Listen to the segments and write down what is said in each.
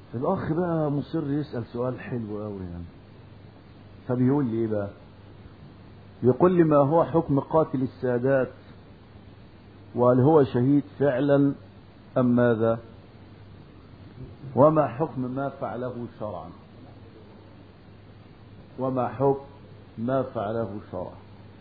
الأخ بقى مصر يسأل سؤال حلو أوي يعني فبيقول لي إيه بقى يقول لي ما هو حكم قاتل السادات وهل هو شهيد فعلا أم ماذا وما حكم ما فعله شرعا وما حكم ما فعله شرعا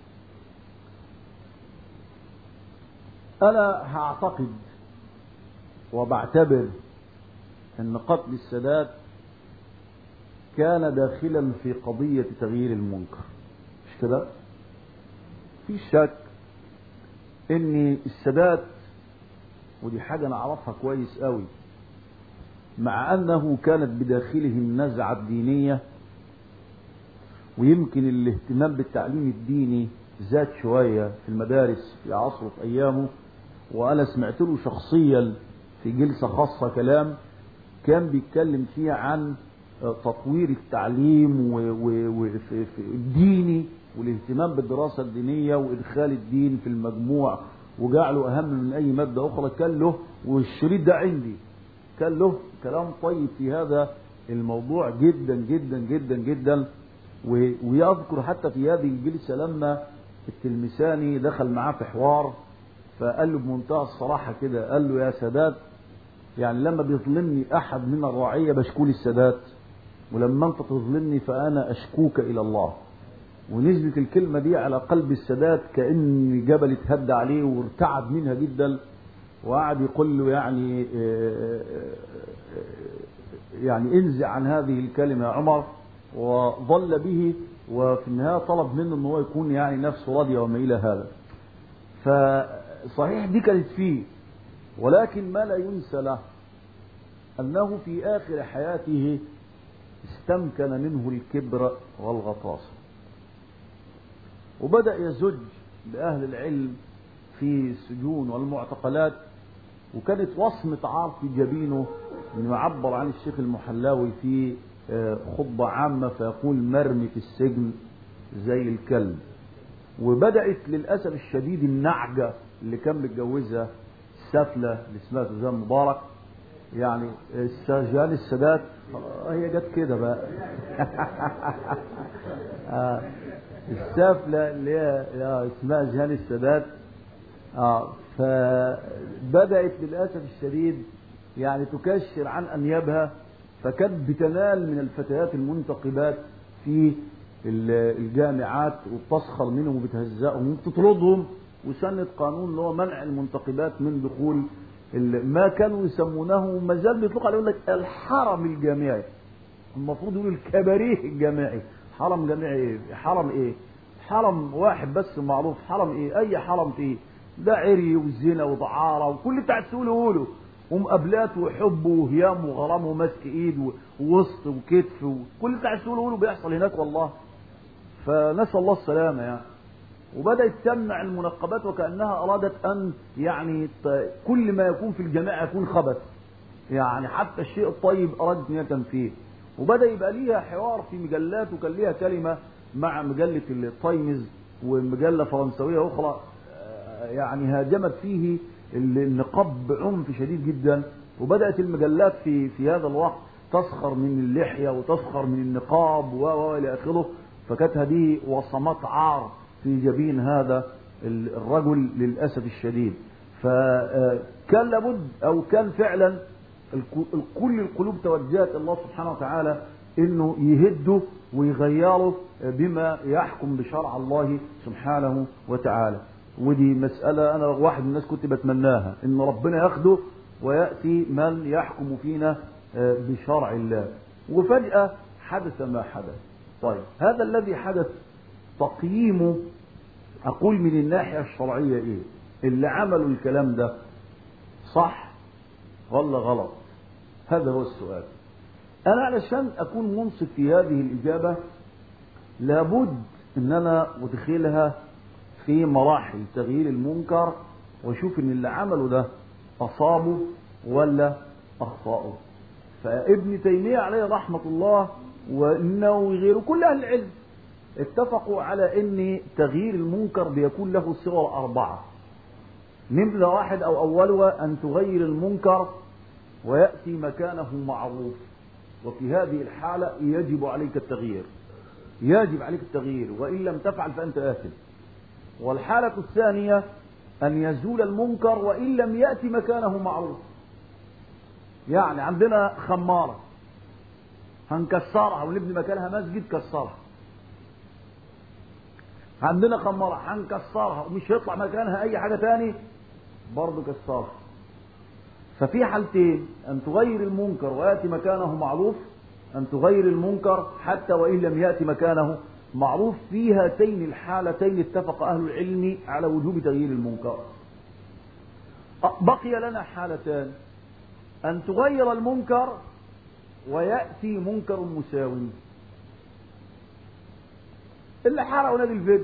أنا هعتقد وبعتبر أن قتل السادات كان داخلا في قضية تغيير المنكر مش كده؟ في شك ان السادات ودي حاجة انا اعرفها كويس قوي مع انه كانت بداخله النزعة الدينية ويمكن الاهتمام بالتعليم الديني زاد شوية في المدارس في عصره في ايامه وانا سمعت له شخصيا في جلسة خاصة كلام كان بيتكلم فيها عن تطوير التعليم والديني والاهتمام بالدراسة الدينية وإدخال الدين في المجموع وجعله أهم من أي مادة أخرى كان له والشريط ده عندي كان له كلام طيب في هذا الموضوع جدا جدا جدا جدا ويذكر حتى في هذه الجلسة لما التلمساني دخل معاه في حوار فقال له بمنتهى الصراحة كده قال له يا سادات يعني لما بيظلمني أحد من الرعية بشكو السادات ولما أنت تظلمني فأنا أشكوك إلى الله ونزلت الكلمة دي على قلب السادات كأن جبل اتهد عليه وارتعب منها جدا وقعد يقول له يعني يعني انزع عن هذه الكلمة يا عمر وظل به وفي النهاية طلب منه ان هو يكون يعني نفسه راضية وما إلى هذا فصحيح دي كانت فيه ولكن ما لا ينسى له أنه في آخر حياته استمكن منه الكبر والغطاس وبدأ يزج بأهل العلم في السجون والمعتقلات وكانت وصمة عار في جبينه انه يعبر عن الشيخ المحلاوي في خطبة عامة فيقول مرمي في السجن زي الكلب وبدأت للأسف الشديد النعجة اللي كان متجوزها السفلة اللي اسمها سوزان مبارك يعني جهان السادات هي جت كده بقى السافلة اللي هي اسمها جهان السادات اه فبدأت للأسف الشديد يعني تكشر عن أنيابها فكانت بتنال من الفتيات المنتقبات في الجامعات وبتسخر منهم وبتهزقهم وبتطردهم وسنت قانون اللي هو منع المنتقبات من دخول ما كانوا يسمونه ما زال بيطلق عليه يقول لك الحرم الجامعي المفروض يقول الكباريه الجامعي حرم جامعي ايه حرم ايه حرم واحد بس معروف حرم ايه اي حرم فيه ده عري وزنا ودعاره وكل بتاع تقوله قوله ومقابلات وحب وهيام وغرام ومسك ايد ووسط وكتف وكل بتاع تقوله قوله بيحصل هناك والله فنسال الله السلامه يعني وبدات تمنع المنقبات وكانها ارادت ان يعني كل ما يكون في الجماعه يكون خبث يعني حتى الشيء الطيب ارادت ان هي تنفيه وبدا يبقى ليها حوار في مجلات وكان ليها كلمه مع مجله التايمز ومجله فرنسويه اخرى يعني هاجمت فيه النقاب بعنف شديد جدا وبدات المجلات في في هذا الوقت تسخر من اللحيه وتسخر من النقاب و الى اخره فكانت هذه وصمات عار في جبين هذا الرجل للاسف الشديد فكان لابد او كان فعلا كل القلوب توجهت الله سبحانه وتعالى انه يهده ويغيره بما يحكم بشرع الله سبحانه وتعالى ودي مسألة أنا واحد من الناس كنت بتمناها إن ربنا ياخده ويأتي من يحكم فينا بشرع الله وفجأة حدث ما حدث طيب هذا الذي حدث تقييمه أقول من الناحية الشرعية إيه اللي عملوا الكلام ده صح ولا غلط هذا هو السؤال أنا علشان أكون منصف في هذه الإجابة لابد أن أنا أدخلها في مراحل تغيير المنكر واشوف ان اللي عمله ده اصابه ولا اخطاه فابن تيميه عليه رحمه الله والنووي غيره كل اهل العلم اتفقوا على ان تغيير المنكر بيكون له صور اربعه نمرة واحد او اولها ان تغير المنكر وياتي مكانه معروف وفي هذه الحالة يجب عليك التغيير يجب عليك التغيير وإن لم تفعل فأنت آثم والحالة الثانية أن يزول المنكر وإن لم يأتي مكانه معروف يعني عندنا خمارة هنكسرها ونبني مكانها مسجد كسرها عندنا خمارة هنكسرها ومش هيطلع مكانها أي حاجة تاني برضه كسرها ففي حالتين أن تغير المنكر ويأتي مكانه معروف أن تغير المنكر حتى وإن لم يأتي مكانه معروف في هاتين الحالتين اتفق أهل العلم على وجوب تغيير المنكر بقي لنا حالتان أن تغير المنكر ويأتي منكر مساوي اللي حرقوا نادي الفيديو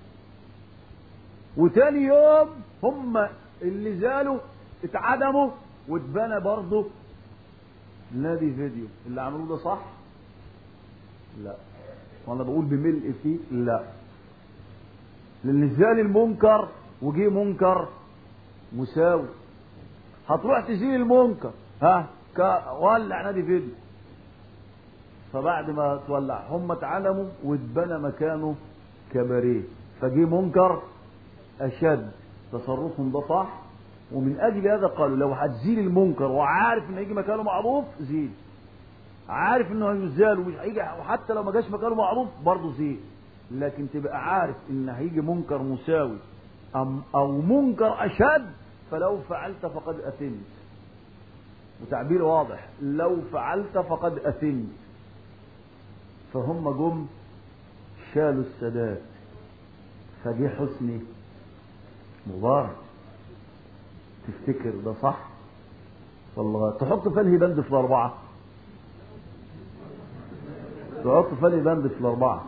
وتاني يوم هم اللي زالوا اتعدموا واتبنى برضه نادي فيديو اللي عملوه ده صح لا وانا بقول بملء فيه لا لان زال المنكر وجي منكر مساوي هتروح تزيل المنكر ها ولع نادي فيديو فبعد ما تولع هم اتعلموا واتبنى مكانه كباريه فجي منكر اشد تصرفهم ده صح ومن اجل هذا قالوا لو هتزيل المنكر وعارف ان هيجي مكانه معروف زيل عارف انه هيزال ومش هيجي وحتى لو ما جاش مكانه معروف برضه زيل لكن تبقى عارف ان هيجي منكر مساوي أم او منكر اشد فلو فعلت فقد اثمت وتعبير واضح لو فعلت فقد اثمت فهم جم شالوا السادات فجه حسني مبارك تفتكر ده صح والله تحط فنهي بند في الأربعة تحط فنهي بند في الأربعة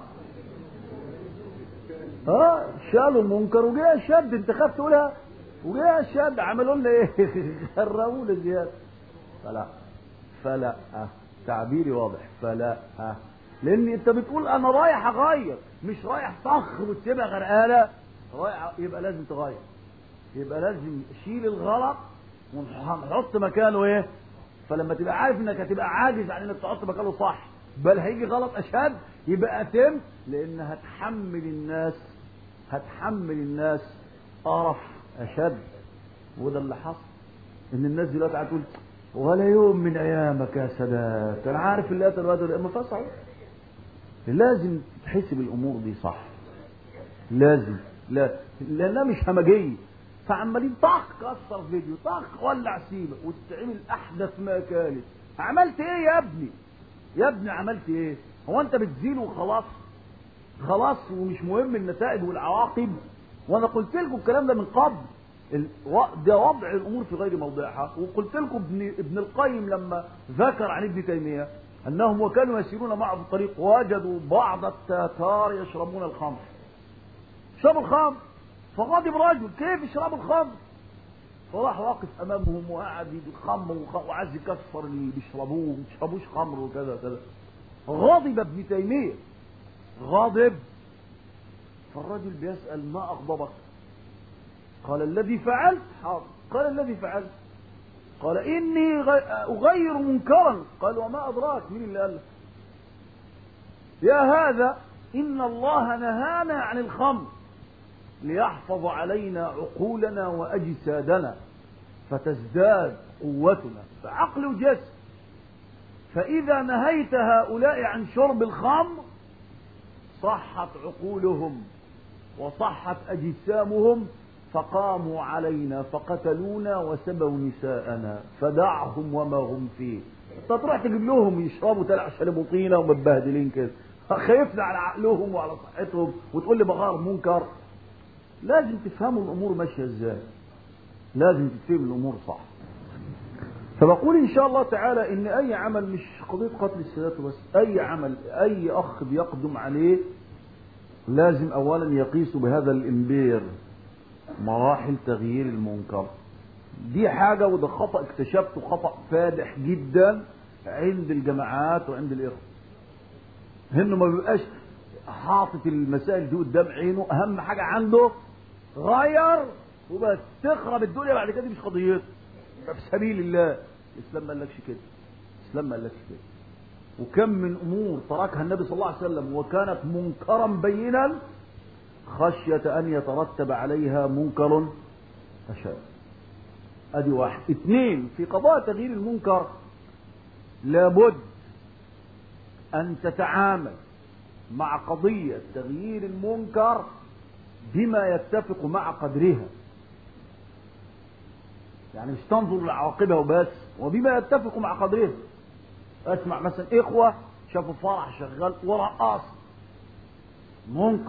اه شالوا المنكر وجاء الشد انت خاف تقولها وجاء الشد عملوا لنا ايه خربوا لنا زياده فلا فلا تعبيري واضح فلا لان انت بتقول انا رايح اغير مش رايح صخر وتسيبها غرقانه رايح يبقى لازم تغير يبقى لازم شيل الغلط ونحط مكانه ايه فلما تبقى عارف انك هتبقى عاجز عن انك تحط مكانه صح بل هيجي غلط اشد يبقى اتم لان هتحمل الناس هتحمل الناس قرف اشد وده اللي حصل ان الناس دلوقتي قاعده تقول ولا يوم من ايامك يا سادات انا عارف اللي قتل الواد ما فصل لازم تحسب الامور دي صح لازم لا لانها مش همجيه فعمالين طخ كسر فيديو طخ ولع سيبه وتتعمل احدث ما كانت عملت ايه يا ابني يا ابني عملت ايه هو انت بتزيل وخلاص خلاص ومش مهم النتائج والعواقب وانا قلت لكم الكلام ده من قبل ده وضع الامور في غير موضعها وقلت لكم ابن ابن القيم لما ذكر عن ابن تيميه انهم وكانوا يسيرون معه في الطريق وجدوا بعض التتار يشربون الخمر شربوا الخمر فغضب رجل كيف يشربوا الخمر فراح واقف امامهم وقعد يخمر وعايز يكسر اللي بيشربوه ما بيشربوش خمر وكذا كذا غضب ابن تيميه غاضب فالرجل بيسال ما اغضبك قال الذي فعلت حاضر قال الذي فعلت قال اني اغير منكرا قال وما ادراك مين اللي قال لك يا هذا ان الله نهانا عن الخمر ليحفظ علينا عقولنا واجسادنا فتزداد قوتنا فعقل وجسم فاذا نهيت هؤلاء عن شرب الخمر صحت عقولهم وصحت اجسامهم فقاموا علينا فقتلونا وسبوا نساءنا فدعهم وما هم فيه انت تروح تجيب لهم يشربوا تلع شربوا طينه ومتبهدلين كده خايفنا على عقلهم وعلى صحتهم وتقول لي بغار منكر لازم تفهموا الامور ماشيه ازاي لازم تفهم الامور صح فبقول ان شاء الله تعالى ان اي عمل مش قضيه قتل السادات بس اي عمل اي اخ بيقدم عليه لازم اولا يقيس بهذا الامبير مراحل تغيير المنكر دي حاجة وده خطأ اكتشفته خطأ فادح جدا عند الجماعات وعند الإخوة انه ما بيبقاش حاطط المسائل دي قدام عينه اهم حاجة عنده غير وبس تخرب الدنيا بعد كده مش قضيته في سبيل الله الاسلام ما قالكش كده الاسلام ما قالكش كده وكم من أمور تركها النبي صلى الله عليه وسلم وكانت منكرا بينا خشية أن يترتب عليها منكر أشد أدي واحد اثنين في قضاء تغيير المنكر لابد أن تتعامل مع قضية تغيير المنكر بما يتفق مع قدرها يعني مش تنظر لعواقبها وبس وبما يتفق مع قدرها اسمع مثلا اخوة شافوا فرح شغال ورقاص منكر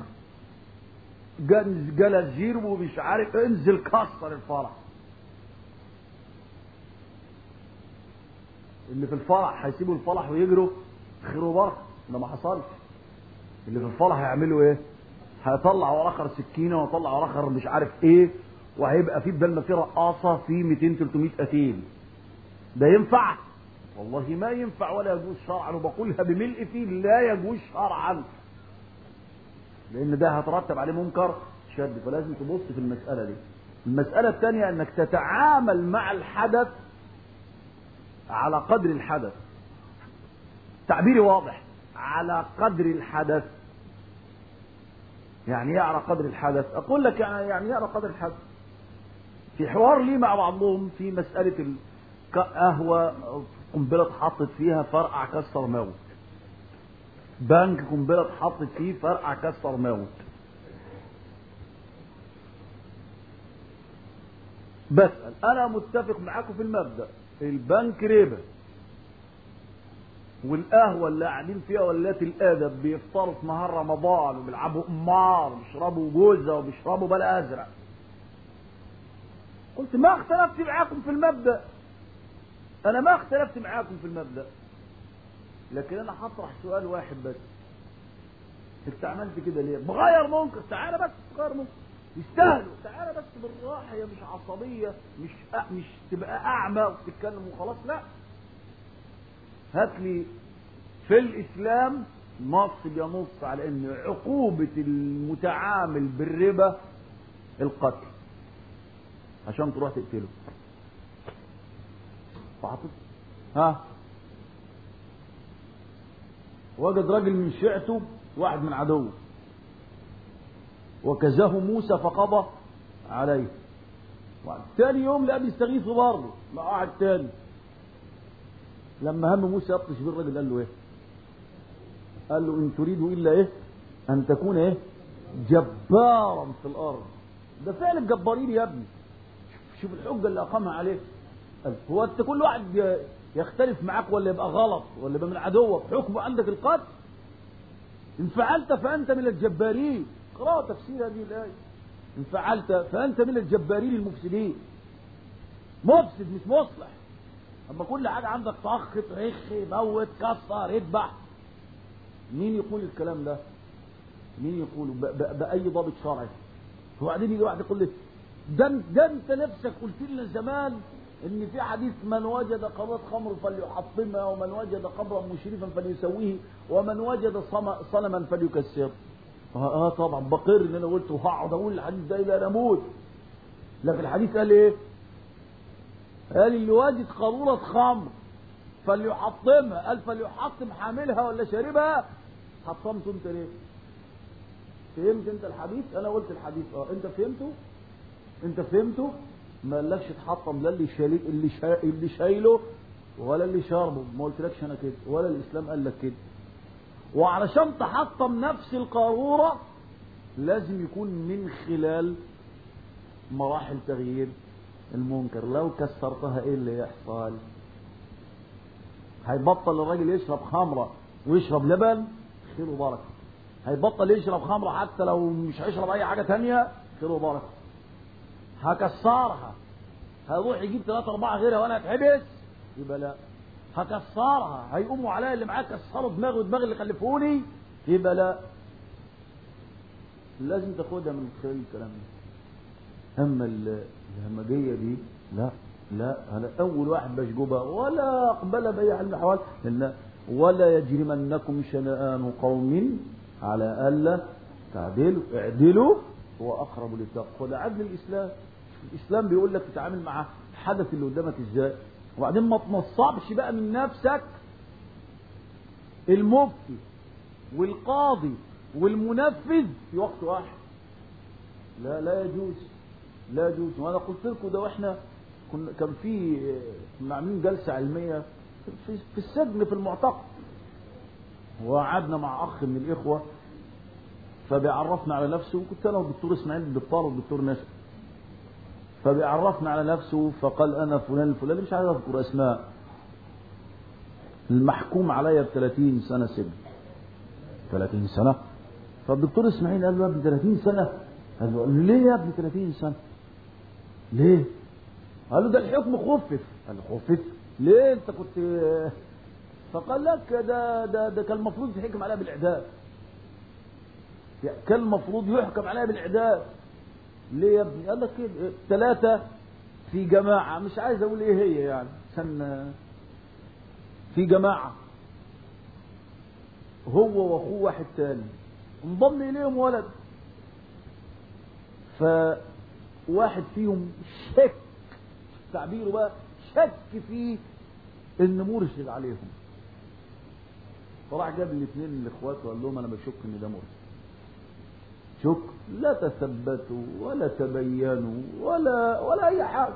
جلس جيرب ومش عارف انزل كسر الفرح اللي في الفرح هيسيبوا الفرح ويجروا خير وبركه ده ما حصلش اللي في الفرح هيعملوا ايه هيطلع ورا اخر سكينه ويطلع ورا اخر مش عارف ايه وهيبقى في بدل ما في رقاصه في 200 300 قتيل ده ينفع والله ما ينفع ولا يجوز شرعا وبقولها بملء فيه لا يجوز شرعا لان ده هترتب عليه منكر شد فلازم تبص في المساله دي المساله الثانيه انك تتعامل مع الحدث على قدر الحدث تعبيري واضح على قدر الحدث يعني ايه على قدر الحدث اقول لك يعني يعني ايه على قدر الحدث في حوار لي مع بعضهم في مسألة القهوة قنبلة اتحطت فيها فرقع كسر موت بنك قنبلة اتحطت فيه فرقع كسر موت بسأل أنا متفق معاكم في المبدأ البنك ربا والقهوة اللي قاعدين فيها ولات الأدب بيفطروا في نهار رمضان وبيلعبوا قمار وبيشربوا جوزة وبيشربوا بلا أزرق قلت ما اختلفت معاكم في المبدأ أنا ما اختلفت معاكم في المبدأ لكن أنا هطرح سؤال واحد بس انت عملت كده ليه؟ بغير منكر تعالى بس بغير منكر يستاهلوا تعالى بس بالراحة هي مش عصبية مش أ... مش تبقى أعمى وتتكلم وخلاص لا هات لي في الإسلام نص بينص على أن عقوبة المتعامل بالربا القتل عشان تروح تقتله فحطت ها وجد راجل من شيعته واحد من عدوه وكزاه موسى فقضى عليه تاني يوم لا بيستغيثوا برضه مع واحد تاني لما هم موسى يبطش بيه الراجل قال له ايه؟ قال له ان تريد الا ايه؟ ان تكون ايه؟ جبارا في الارض ده فعل الجبارين يا ابني شوف الحجه اللي اقامها عليه قال هو انت كل واحد يختلف معاك ولا يبقى غلط ولا يبقى من عدوك حكمه عندك القتل ان فعلت فانت من الجبارين اقرأ تفسير هذه الآية إن فعلت فأنت من الجبارين المفسدين مفسد مش مصلح أما كل حاجة عندك طخ رخ موت كسر اذبح مين يقول الكلام ده؟ مين يقوله بأي ضابط شرعي؟ وبعدين يجي واحد يقول لي ده ده انت نفسك قلت لنا زمان ان في حديث من وجد قارورة خمر فليحطمها ومن وجد قبرا مشرفا فليسويه ومن وجد صنما فليكسره اه طبعا بقر ان انا قلت وهقعد اقول الحديث ده الى ان اموت لكن الحديث قال ايه؟ قال اللي واجد قارورة خمر فليحطمها قال فليحطم حاملها ولا شاربها حطمته انت ليه؟ فهمت انت الحديث؟ انا قلت الحديث اه انت فهمته؟ انت فهمته؟ ما قالكش تحطم لا اللي شايل اللي شا... اللي شايله ولا اللي شاربه ما قلتلكش انا كده ولا الاسلام قال لك كده وعلشان تحطم نفس القارورة لازم يكون من خلال مراحل تغيير المنكر لو كسرتها ايه اللي يحصل هيبطل الراجل يشرب خمرة ويشرب لبن خير وبركة هيبطل يشرب خمرة حتى لو مش هيشرب اي حاجة تانية خير وبركة هكسرها هيروح يجيب ثلاثة أربعة غيرها وأنا أتحبس يبقى لا هكسرها هيقوموا عليا اللي معاك كسروا دماغي ودماغ اللي خلفوني يبقى لا لازم تاخدها من خلال الكلام ده اما الهمجيه دي لا لا انا اول واحد بشجبها ولا اقبلها باي حال من الاحوال لان ولا يجرمنكم شنآن قوم على الا تعدلوا اعدلوا هو اقرب للتقوى ده عدل الاسلام الاسلام بيقول لك تتعامل مع الحدث اللي قدامك ازاي وبعدين ما تنصبش بقى من نفسك المفتي والقاضي والمنفذ في وقت واحد لا لا يجوز لا يجوز وانا قلت لكم ده واحنا كنا كان في كنا عاملين جلسه علميه في, في السجن في المعتقل وقعدنا مع اخ من الاخوه فبيعرفنا على نفسه وكنت انا والدكتور اسماعيل الدكتور والدكتور ناشد فبيعرفنا على نفسه فقال انا فلان الفلاني مش عايز اذكر اسماء المحكوم عليا ب 30 سنه سجن 30 سنه فالدكتور اسماعيل قال له يا ابني 30 سنه قال له ليه يا ابني 30 سنه ليه قال له ده الحكم خفف قال له خفف ليه انت كنت فقال لك ده ده ده كان المفروض يتحكم عليها بالاعدام كان المفروض يحكم عليها بالاعدام ليه يا ابني قال لك كده ثلاثة في جماعة مش عايز اقول ايه هي يعني عشان في جماعة هو واخوه واحد تاني انضم اليهم ولد فواحد فيهم شك تعبيره بقى شك فيه ان مرشد عليهم فراح جاب الاثنين الاخوات وقال لهم انا بشك ان ده مرشد شك لا تثبتوا ولا تبينوا ولا ولا اي حاجه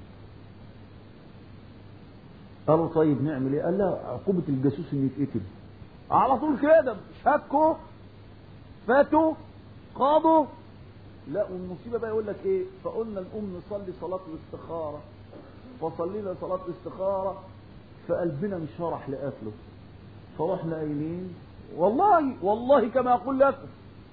قالوا طيب نعمل ايه قال لا عقوبه الجاسوس انه يتقتل على طول كده شكوا فاتوا قاضوا لا والمصيبه بقى يقول لك ايه فقلنا نقوم نصلي صلاه الاستخاره فصلينا صلاه الاستخاره فقلبنا انشرح لقتله فرحنا قايلين والله والله كما اقول لكم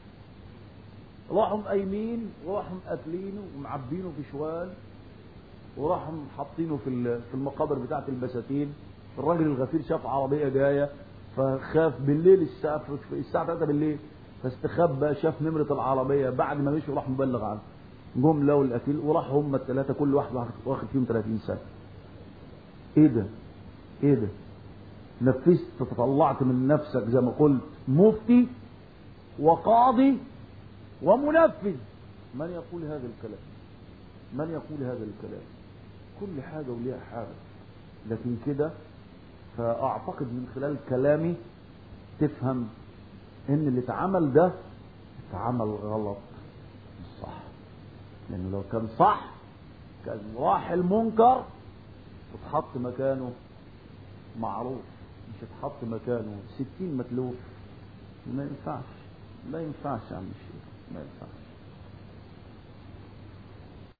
راحوا قايمين وراحوا قاتلينه ومعبينه في شوال وراحوا حاطينه في في المقابر بتاعه البساتين الراجل الغفير شاف عربيه جايه فخاف بالليل الساعه الساعه 3 بالليل فاستخبى شاف نمره العربيه بعد ما مشوا راح مبلغ عنه جم لقوا القتيل وراحوا هم الثلاثه كل واحد واخد فيهم 30 سنه ايه ده ايه ده نفذت تطلعت من نفسك زي ما قلت مفتي وقاضي ومنفذ من يقول هذا الكلام من يقول هذا الكلام كل حاجة وليها حاجة لكن كده فأعتقد من خلال كلامي تفهم إن اللي اتعمل ده اتعمل غلط مش صح لأنه لو كان صح كان راح المنكر واتحط مكانه معروف مش اتحط مكانه ستين متلوف ما ينفعش ما ينفعش يا عم الشيخ ما ينفعش